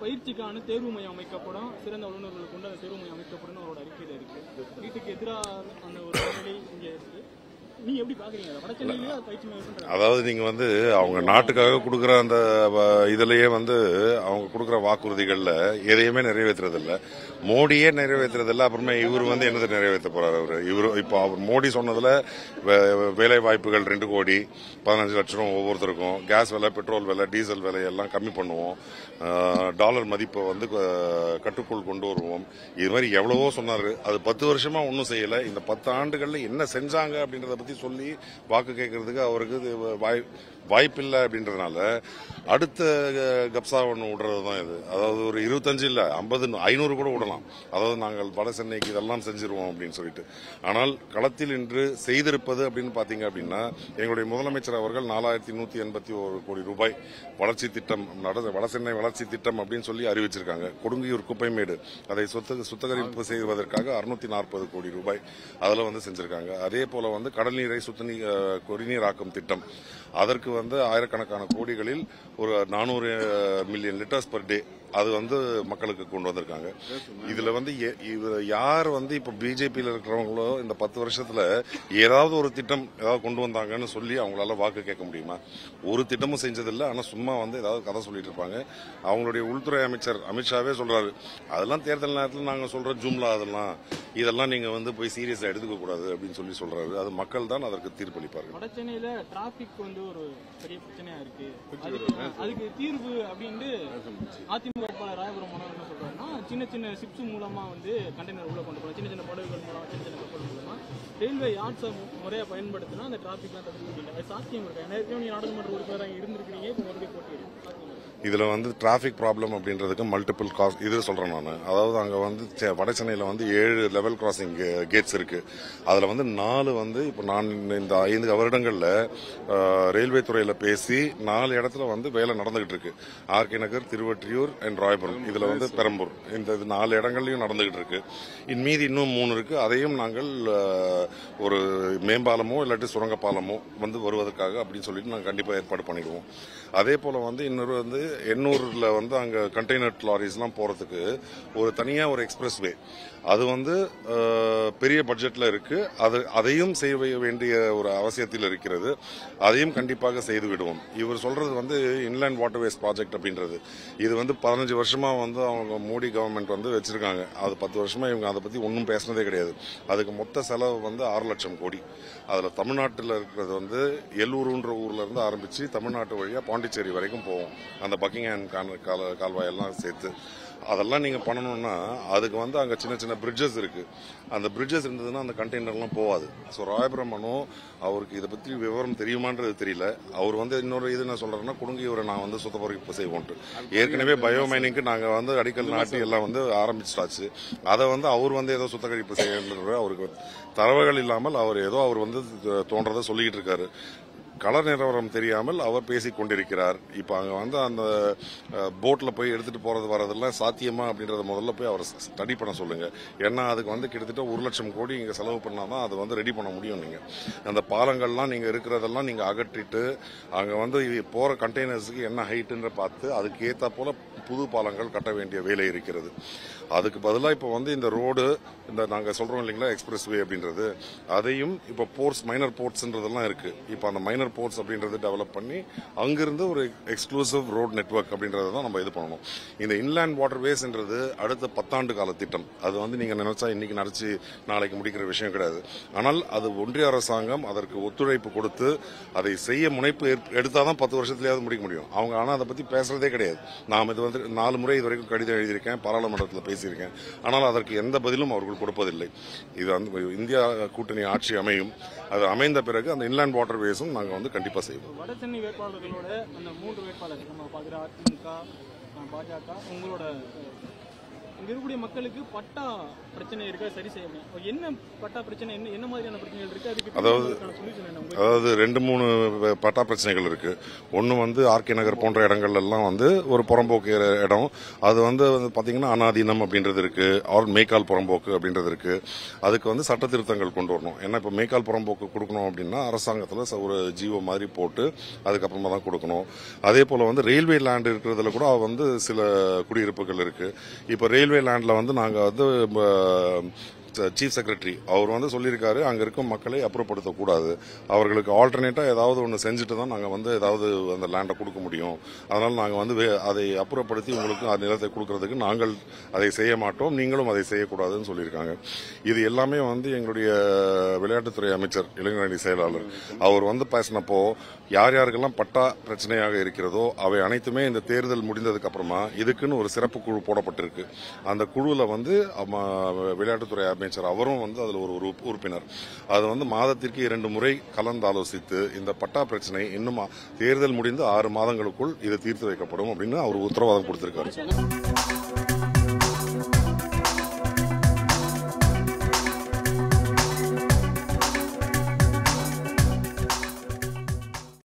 பயிற்சிக்கான தேர்வு மையம் அமைக்கப்படும் சிறந்த வல்லுநர்கள் கொண்டு அந்த தேர்வு மையம் அமைக்கப்படும் அவரோட அறிக்கையில இருக்கு வீட்டுக்கு எதிராக அந்த ஒரு நிலை இங்க இருக்கு நீங்க எப்படி பாக்குறீங்க அதை? வட சென்னையிலேயே அது பயிற்சி மையம் பண்றாங்க அதாவது நீங்க வந்து அவங்க நாட்டுக்காக கொடுக்குற அந்த வ- இதுலயே வந்து அவங்க கொடுக்குற வாக்குறுதிகள்ல எதையுமே நிறைவேற்றுறதில்ல மோடியே நிறைவேற்றுறதில்ல அப்புறமே இவர் வந்து என்னது நிறைவேற்ற போறாரு அவரு இவர் இப்போ அவர் மோடி சொன்னதுல வே- வேலை வாய்ப்புகள் ரெண்டு கோடி பதினஞ்சு லட்சம் ஒவ்வொருத்தருக்கும் கேஸ் விலை பெட்ரோல் விலை டீசல் விலை எல்லாம் கம்மி பண்ணுவோம் ஆஹ், டாலர் மதிப்பை வந்து க- கட்டுக்குள் கொண்டு வருவோம் இது மாதிரி எவ்வளவோ சொன்னாரு அது பத்து வருஷமா ஒன்றும் செய்யல இந்த பத்து ஆண்டுகள்ல என்ன செஞ்சாங்க அப்படின்றத பத்தி சொல்லி வாக்கு கேட்கறதுக்கு அவருக்கு இது வாய் வாய்ப்பில்லை அப்படின்றதுனால அடுத்த அஹ், கப்சா ஒன்று விடுறது தான் இது அதாவது ஒரு இருபத்தஞ்சு இல்லை ஐம்பது ஐநூறு கூட விடலாம் அதாவது நாங்கள் வட சென்னைக்கு இதெல்லாம் செஞ்சிருவோம் அப்படின்னு சொல்லிட்டு ஆனால் களத்தில் இன்று செய்திருப்பது அப்படின்னு பார்த்தீங்க அப்படின்னா எங்களுடைய முதலமைச்சர் அவர்கள் நாலாயிரத்தி நூற்றி எண்பத்தி ஒரு கோடி ரூபாய் வளர்ச்சி திட்டம் நட வட சென்னை வளர்ச்சி திட்டம் அப்படின்னு சொல்லி அறிவிச்சிருக்காங்க கொடுங்கியூர் குப்பைமேடு அதை சுத்த சுத்தகரிப்பு செய்வதற்காக அறுநூத்தி நாற்பது கோடி ரூபாய் அதில் வந்து செஞ்சிருக்காங்க அதே போல வந்து கடல் நீரை சுத்த நீ- அஹ், குடிநீராக்கும் திட்டம் அதற்கு வந்து ஆயிரக்கணக்கான கோடிகளில் ஒரு நானூறு மில்லியன் லிட்டர்ஸ் பர் டே அது வந்து மக்களுக்கு கொண்டு வந்திருக்காங்க இதுல வந்து எ- இது யார் வந்து இப்ப பிஜேபியில் இருக்கிறவங்களோ இந்த பத்து வருஷத்துல ஏதாவது ஒரு திட்டம் ஏதாவது கொண்டு வந்தாங்கன்னு சொல்லி அவங்களால வாக்கு கேட்க முடியுமா ஒரு திட்டமும் செஞ்சதில்லை ஆனா சும்மா வந்து ஏதாவது கதை சொல்லிட்டு இருப்பாங்க அவங்களுடைய உள்துறை அமைச்சர் அமித்ஷாவே சொல்றாரு அதெல்லாம் தேர்தல் நேரத்தில் நாங்க சொல்ற ஜூம்லா அதெல்லாம் இதெல்லாம் நீங்க வந்து போய் சீரியஸா எடுத்துக்க கூடாது அப்படின்னு சொல்லி சொல்றாரு அது மக்கள் தான் அதற்கு தீர்ப்பளிப்பார்கள் வட சென்னையில டிராபிக் வந்து ஒரு பெரிய பிரச்சனையா இருக்கு அதுக்கு அதுக்கு தீர்வு அப்படின்ட்டு அதிமுக வேட்பாளர் ராயபுரம் மனோகர் என்ன சொல்றாருன்னா சின்ன சின்ன சிப்ஸ் மூலமா வந்து கண்டெய்னர் உள்ள கொண்டு போகலாம் சின்ன சின்ன படகுகள் மூலம் சின்ன சின்ன கப்பல் மூலமா ரயில்வே யார்ட்ஸை முறையா பயன்படுத்தினா அந்த டிராபிக்லாம் தடுக்க முடியல அது சாத்தியம் இருக்கா ஏன்னா ஏற்கனவே நீங்க நாடாளுமன்ற உறுப்பினராக இருந்திருக்கிறீங்க இப்போ மறுபடியும் போட்டியிருக்கு சாத்தியம் இருக்கா? இதுல வந்து டிராஃபிக் ப்ராப்ளம் அப்படின்றதுக்கு மல்டிபிள் காஸ் இது சொல்றேன் நான் அதாவது அங்க வந்து செ- வட சென்னையில வந்து ஏழு லெவல் கிராசிங் கேட்ஸ் இருக்கு அதுல வந்து நாலு வந்து இப்போ நான் இந்த ஐந்து வருடங்கள்ல அஹ், ரயில்வே துறையில பேசி நாலு இடத்துல வந்து வேலை நடந்துகிட்டு இருக்கு ஆர்கே நகர் திருவொற்றியூர் அண்ட் ராயபுரம் இதுல வந்து பெரம்பூர் இந்த இது நாலு இடங்கள்லயும் நடந்துகிட்டு இருக்கு இன் மீதி இன்னும் மூணு இருக்கு அதையும் நாங்கள் அஹ், ஒரு மேம்பாலமோ இல்லாட்டி சுரங்கப்பாலமோ வந்து வருவதற்காக அப்படின்னு சொல்லிட்டு நாங்கள் கண்டிப்பா ஏற்பாடு பண்ணிடுவோம் அதே போல வந்து இன்னொரு வந்து எண்ணூர்ல வந்து அங்க கண்டெய்னர் லாரிஸ்லாம் போறதுக்கு ஒரு தனியா ஒரு எக்ஸ்பிரஸ் வே அது வந்து அஹ், பெரிய பட்ஜெட்ல இருக்கு அது அதையும் செய்ய வேண்டிய ஒரு அவசியத்தில் இருக்கிறது அதையும் கண்டிப்பாக செய்து விடுவோம் இவர் சொல்றது வந்து இன்லேண்ட் வாட்டர்வேஸ் ப்ராஜெக்ட் அப்படின்றது இது வந்து பதினஞ்சு வருஷமா வந்து அவங்க மோடி கவர்மெண்ட் வந்து வச்சிருக்காங்க அது பத்து வருஷமா இவங்க அதை பத்தி ஒன்றும் பேசினதே கிடையாது அதுக்கு மொத்த செலவு வந்து ஆறு லட்சம் கோடி அதுல தமிழ்நாட்டில் இருக்கிறது வந்து எல்லூருன்ற ஊர்ல இருந்து ஆரம்பிச்சு தமிழ்நாட்டு வழியா பாண்டிச்சேரி வரைக்கும் போகும் அந்த பக்கிங்ஹாம் கான- கால கால்வாயெல்லாம் சேர்த்து அதெல்லாம் நீங்க பண்ணணும்னா அதுக்கு வந்து அங்க சின்ன சின்ன பிரிட்ஜஸ் இருக்கு அந்த பிரிட்ஜஸ் இருந்ததுன்னா அந்த கண்டெய்னர்லாம் போகாது ஸோ ராயபுரம் மனு அவருக்கு இதை பத்தி விவரம் தெரியுமான்றது தெரியல அவர் வந்து இன்னொரு இது என்ன சொல்றாருன்னா குடுங்கியூரை நான் வந்து சுத்தப்பரிப்பு செய்வோன்ட்டு ஏற்கனவே பயோமைனிங்க்கு நாங்க வந்து அடிக்கல் நாட்டி எல்லாம் வந்து ஆரம்பிச்சிட்டாச்சு அதை வந்து அவர் வந்து ஏதோ சுத்தகரிப்பு செய்யறது அவருக்கு தரவுகள் இல்லாமல் அவர் ஏதோ அவர் வந்து தோன்றதை சொல்லிக்கிட்டு இருக்காரு கலர் நிலவரம் தெரியாமல் அவர் பேசிக் கொண்டிருக்கிறார் இப்ப அங்க வந்து அந்த போட்ல போய் எடுத்துட்டு போறது வரதெல்லாம் சாத்தியமா அப்படின்றத முதல்ல போய் அவர் ஸ்டடி பண்ண சொல்லுங்க ஏன்னா அதுக்கு வந்து கிட்டத்தட்ட ஒரு லட்சம் கோடி இங்க செலவு பண்ணாதான் அது வந்து ரெடி பண்ண முடியும் நீங்க அந்த பாலங்கள்லாம் நீங்க இருக்கிறதெல்லாம் நீங்க அகற்றிட்டு அங்க வந்து இது போற கண்டெய்னர்ஸுக்கு என்ன ஹைட்டுன்ற பார்த்து அதுக்கு ஏத்தா போல புது பாலங்கள் கட்ட வேண்டிய வேலை இருக்கிறது அதுக்கு பதிலாக இப்போ வந்து இந்த ரோடு இந்த நாங்க சொல்றோம் இல்லைங்களா எக்ஸ்பிரஸ் வே அப்படின்றது அதையும் இப்போ போர்ட்ஸ் மைனர் போர்ட்ஸ்ன்றதெல்லாம் இருக்கு இப்போ அந்த மைனர் போர்ட்ஸ் அப்படின்றது டெவலப் பண்ணி அங்கிருந்து ஒரு எக்ஸ்க்ளூசிவ் ரோட் நெட்வொர்க் அப்படின்றத தான் நம்ம இது பண்ணணும் இந்த இன்லேண்ட் வாட்டர் வேஸ்ன்றது அடுத்த பத்தாண்டு கால திட்டம் அது வந்து நீங்க நினைச்சா இன்னைக்கு நினைச்சு நாளைக்கு முடிக்கிற விஷயம் கிடையாது ஆனால் அது ஒன்றிய அரசாங்கம் அதற்கு ஒத்துழைப்பு கொடுத்து அதை செய்ய முனைப்பு ஏற்- எடுத்தாதான் பத்து வருஷத்துலயாவது முடிக்க முடியும் அவங்க ஆனா அதை பத்தி பேசுறதே கிடையாது நாம் இது வந்து நாலு முறை இது வரைக்கும் கடிதம் எழுதியிருக்கேன் பாராளுமன்றத்தில் பேசியிருக்கேன் ஆனால் அதற்கு எந்த பதிலும் அவர்கள் கொடுப்பதில்லை இது வந்து இந்தியா கூட்டணி ஆட்சி அமையும் அது அமைந்த பிறகு அந்த இன்லேண்ட் வாட்டர் வேஸும் நாங்கள் வந்து கண்டிப்பா செய்வோம் வட சென்னை வேட்பாளர்களோட அந்த மூன்று வேட்பாளர் நம்ம பார்க்குற அதிமுக அஹ், பாஜக உங்களோட அஹ், இங்க இருக்கக்கூடிய மக்களுக்கு பட்டா பிரச்சனை இருக்கா சரி செய்ய முடியும் என்ன பட்டா பிரச்சனை என்ன என்ன மாதிரியான பிரச்சனைகள் இருக்கு அதுக்கு அதாவது- சொல்யூஷன் என்ன உங்களுக்கு? அதாவது ரெண்டு மூணு வ- பட்டா பிரச்சனைகள் இருக்கு ஒன்று வந்து ஆர்கே நகர் போன்ற இடங்கள்ல எல்லாம் வந்து ஒரு புறம்போக்கு இட- இடம் அது வந்து வந்து பாத்தீங்கன்னா அனாதீனம் அப்படின்றது இருக்கு ஆர் மேய்க்கால் புறம்போக்கு அப்படின்றது இருக்கு அதுக்கு வந்து சட்ட திருத்தங்கள் கொண்டு வரணும் ஏன்னா இப்போ மேய்க்கால் புறம்போக்கு கொடுக்கணும் அப்படின்னா அரசாங்கத்தில் ச- ஒரு ஜீவோ மாதிரி போட்டு அதுக்கப்புறமா தான் கொடுக்கணும் அதே போல வந்து ரயில்வே லேண்ட் இருக்கிறதுல கூட வந்து சில குடியிருப்புகள் இருக்கு இப்போ ரயில்வே லேண்ட்ல வந்து நாங்கள் வந்து சீஃப் செக்ரட்டரி அவர் வந்து சொல்லியிருக்காரு அங்க இருக்கும் மக்களை அப்புறப்படுத்தக்கூடாது அவர்களுக்கு ஆல்டர்னேட்டா ஏதாவது ஒன்று செஞ்சுட்டு தான் நாங்கள் வந்து ஏதாவது அந்த லேண்டை கொடுக்க முடியும் அதனால நாங்கள் வந்து வே- அதை அப்புறப்படுத்தி உங்களுக்கு அந்த நிலத்தை கொடுக்கறதுக்கு நாங்கள் அதை செய்ய மாட்டோம் நீங்களும் அதை செய்யக்கூடாதுன்னு சொல்லியிருக்காங்க இது எல்லாமே வந்து எங்களுடைய விளையாட்டுத்துறை அமைச்சர் இளைஞரணி செயலாளர் அவர் வந்து பேசினப்போ யார் யாருக்கெல்லாம் பட்டா பிரச்சனையாக இருக்கிறதோ அவை அனைத்துமே இந்த தேர்தல் முடிந்ததுக்கு அப்புறமா இதுக்குன்னு ஒரு சிறப்பு குழு போடப்பட்டிருக்கு அந்த குழுவில் வந்து அம்ம, விளையாட்டுத்துறை அமைச்சர் அவரும் வந்து அதில் ஒரு உறுப்பு- உறுப்பினர் அது வந்து மாதத்திற்கு இரண்டு முறை கலந்து ஆலோசித்து இந்த பட்டா பிரச்சனை இன்னும் ஆ- தேர்தல் முடிந்து ஆறு மாதங்களுக்குள் இது தீர்த்து வைக்கப்படும் அப்படின்னு அவர் உத்தரவாதம் கொடுத்திருக்காரு